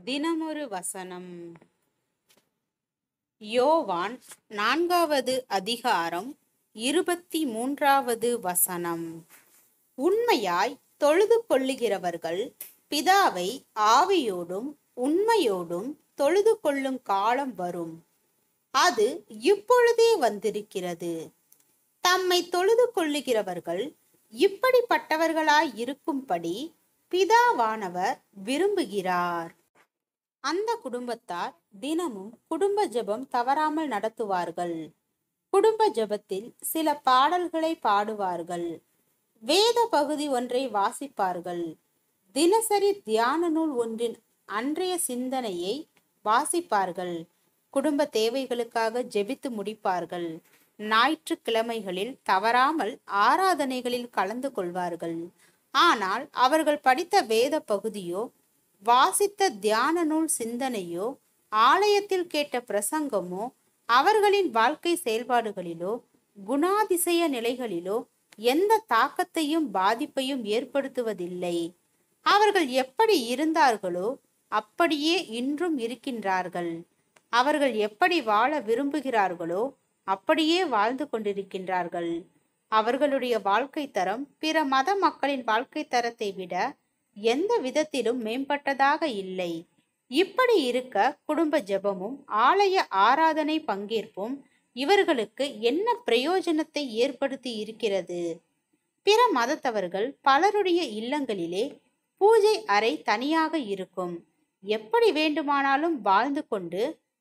தினமொரு வசனம் யோவான் நான்காவது அதிகாரம் இருபத்தி மூன்றாவது வசனம் உண்மையாய் தொழுது கொள்ளுகிறவர்கள் பிதாவை ஆவியோடும் உண்மையோடும் தொழுது கொள்ளும் காலம் வரும் அது இப்பொழுதே வந்திருக்கிறது தம்மை தொழுது கொள்ளுகிறவர்கள் இப்படிப்பட்டவர்களாய் இருக்கும்படி பிதாவானவர் விரும்புகிறார் அந்த குடும்பத்தார் தினமும் குடும்ப ஜெபம் தவறாமல் நடத்துவார்கள் குடும்ப ஜெபத்தில் சில பாடல்களை பாடுவார்கள் வேத பகுதி ஒன்றை வாசிப்பார்கள் தினசரி தியான நூல் ஒன்றின் அன்றைய சிந்தனையை வாசிப்பார்கள் குடும்ப தேவைகளுக்காக ஜெபித்து முடிப்பார்கள் ஞாயிற்றுக்கிழமைகளில் தவறாமல் ஆராதனைகளில் கலந்து கொள்வார்கள் ஆனால் அவர்கள் படித்த வேத பகுதியோ வாசித்த தியான நூல் சிந்தனையோ ஆலயத்தில் கேட்ட பிரசங்கமோ அவர்களின் வாழ்க்கை செயல்பாடுகளிலோ குணாதிசய நிலைகளிலோ எந்த தாக்கத்தையும் பாதிப்பையும் ஏற்படுத்துவதில்லை அவர்கள் எப்படி இருந்தார்களோ அப்படியே இன்றும் இருக்கின்றார்கள் அவர்கள் எப்படி வாழ விரும்புகிறார்களோ அப்படியே வாழ்ந்து கொண்டிருக்கின்றார்கள் அவர்களுடைய வாழ்க்கை தரம் பிற மத மக்களின் வாழ்க்கை தரத்தை விட எந்த விதத்திலும் மேம்பட்டதாக இல்லை இப்படி இருக்க குடும்ப ஜெபமும் ஆலய ஆராதனை பங்கேற்பும் இவர்களுக்கு என்ன பிரயோஜனத்தை ஏற்படுத்தி இருக்கிறது பிற மதத்தவர்கள் பலருடைய இல்லங்களிலே பூஜை அறை தனியாக இருக்கும் எப்படி வேண்டுமானாலும் வாழ்ந்து கொண்டு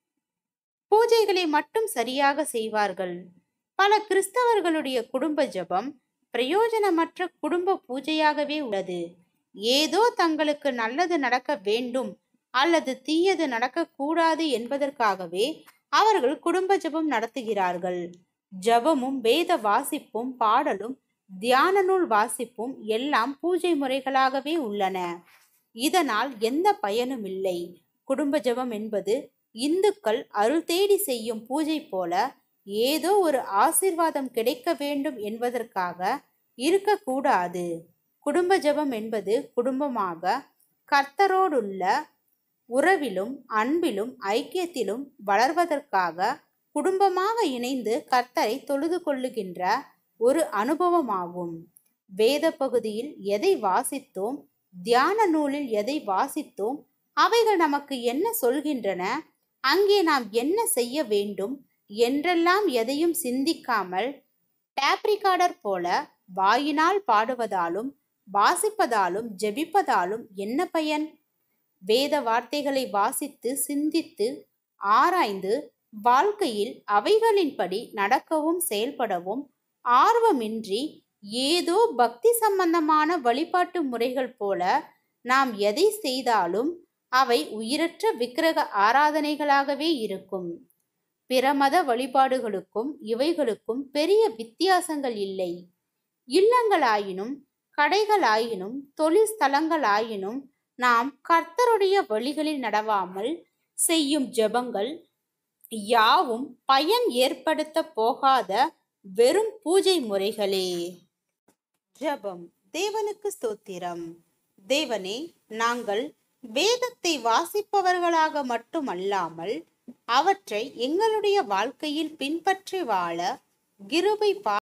பூஜைகளை மட்டும் சரியாக செய்வார்கள் பல கிறிஸ்தவர்களுடைய குடும்ப ஜெபம் பிரயோஜனமற்ற குடும்ப பூஜையாகவே உள்ளது ஏதோ தங்களுக்கு நல்லது நடக்க வேண்டும் அல்லது தீயது நடக்கக்கூடாது என்பதற்காகவே அவர்கள் குடும்ப ஜெபம் நடத்துகிறார்கள் ஜெபமும் வேத வாசிப்பும் பாடலும் தியான நூல் வாசிப்பும் எல்லாம் பூஜை முறைகளாகவே உள்ளன இதனால் எந்த பயனும் இல்லை குடும்ப ஜெபம் என்பது இந்துக்கள் அருள் தேடி செய்யும் பூஜை போல ஏதோ ஒரு ஆசிர்வாதம் கிடைக்க வேண்டும் என்பதற்காக இருக்கக்கூடாது குடும்ப ஜெபம் என்பது குடும்பமாக கர்த்தரோடுள்ள உறவிலும் அன்பிலும் ஐக்கியத்திலும் வளர்வதற்காக குடும்பமாக இணைந்து கர்த்தரை தொழுது கொள்ளுகின்ற ஒரு அனுபவமாகும் வேத பகுதியில் எதை வாசித்தோம் தியான நூலில் எதை வாசித்தோம் அவைகள் நமக்கு என்ன சொல்கின்றன அங்கே நாம் என்ன செய்ய வேண்டும் என்றெல்லாம் எதையும் சிந்திக்காமல் டேப்ரிகார்டர் போல வாயினால் பாடுவதாலும் வாசிப்பதாலும் ஜெபிப்பதாலும் என்ன பயன் வேத வார்த்தைகளை வாசித்து சிந்தித்து ஆராய்ந்து வாழ்க்கையில் அவைகளின்படி நடக்கவும் செயல்படவும் ஆர்வமின்றி ஏதோ பக்தி சம்பந்தமான வழிபாட்டு முறைகள் போல நாம் எதை செய்தாலும் அவை உயிரற்ற விக்கிரக ஆராதனைகளாகவே இருக்கும் பிற மத வழிபாடுகளுக்கும் இவைகளுக்கும் பெரிய வித்தியாசங்கள் இல்லை இல்லங்களாயினும் கடைகளாயினும் தொழில் ஸ்தலங்களாயினும் நாம் கர்த்தருடைய வழிகளில் நடவாமல் செய்யும் ஜெபங்கள் யாவும் பயன் ஏற்படுத்த போகாத வெறும் பூஜை முறைகளே ஜெபம் தேவனுக்கு ஸ்தோத்திரம் தேவனே நாங்கள் வேதத்தை வாசிப்பவர்களாக மட்டுமல்லாமல் அவற்றை எங்களுடைய வாழ்க்கையில் பின்பற்றி வாழ கிருபை பா